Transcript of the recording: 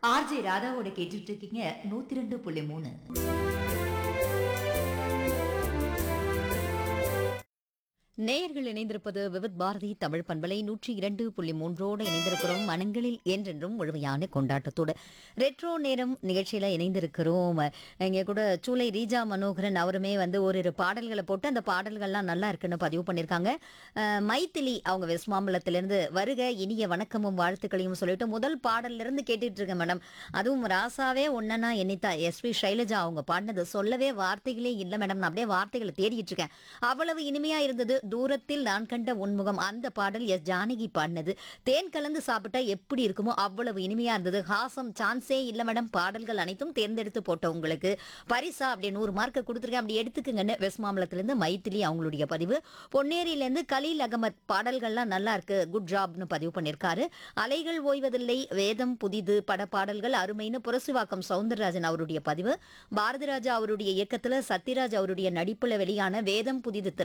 RJ ராதாவோட கேட்டுட்டு இருக்கீங்க நூத்தி ரெண்டு புள்ளி மூணு நேயர்கள் இணைந்திருப்பது விவித் பாரதி தமிழ் பண்பலை நூற்றி இரண்டு புள்ளி மூன்றோடு இணைந்திருக்கிறோம் மனங்களில் என்றென்றும் முழுமையான கொண்டாட்டத்தோடு ரெட்ரோ நேரம் நிகழ்ச்சியில இணைந்திருக்கிறோம் இங்க கூட சூளை ரீஜா மனோகரன் அவருமே வந்து ஓரிரு பாடல்களை போட்டு அந்த பாடல்கள்லாம் நல்லா இருக்குன்னு பதிவு பண்ணியிருக்காங்க அஹ், மைதிலி அவங்க வெஸ்ட் மாம்பலத்திலிருந்து வருக இனிய வணக்கமும் வாழ்த்துக்களையும் சொல்லிட்டு முதல் பாடல்ல இருந்து கேட்டுட்டு இருக்கேன் மேடம் அதுவும் ராசாவே ஒன்னனா எண்ணித்தா எஸ்பி சைலஜா அவங்க பாடினது சொல்லவே வார்த்தைகளே இல்லை மேடம் நான் அப்படியே வார்த்தைகளை தேடிட்டு இருக்கேன் அவ்வளவு இனிமையா இருந்தது தூரத்தில் நான் கண்ட உன்முகம் அந்த பாடல் எஸ் ஜானகி பாடினது தேன் கலந்து சாப்பிட்டா எப்படி இருக்குமோ அவ்வளவு இனிமையா இருந்தது ஹாசம் சான்ஸே இல்ல மேடம் பாடல்கள் அனைத்தும் தேர்ந்தெடுத்து போட்ட உங்களுக்கு பரிசா அப்படி நூறு மார்க் கொடுத்துருக்கேன் அப்படி எடுத்துக்கங்கன்னு வெஸ்ட் மாம்பலத்திலிருந்து மைத்திலி அவங்களுடைய பதிவு பொன்னேரியில இருந்து கலீல் அகமத் பாடல்கள்லாம் நல்லா இருக்கு குட் ஜாப்னு பதிவு பண்ணியிருக்காரு அலைகள் ஓய்வதில்லை வேதம் புதிது பட பாடல்கள் அருமைன்னு புரசுவாக்கம் சவுந்தரராஜன் அவருடைய பதிவு பாரதிராஜா அவருடைய இயக்கத்துல சத்யராஜ் அவருடைய நடிப்புல வெளியான வேதம் புதிது திரை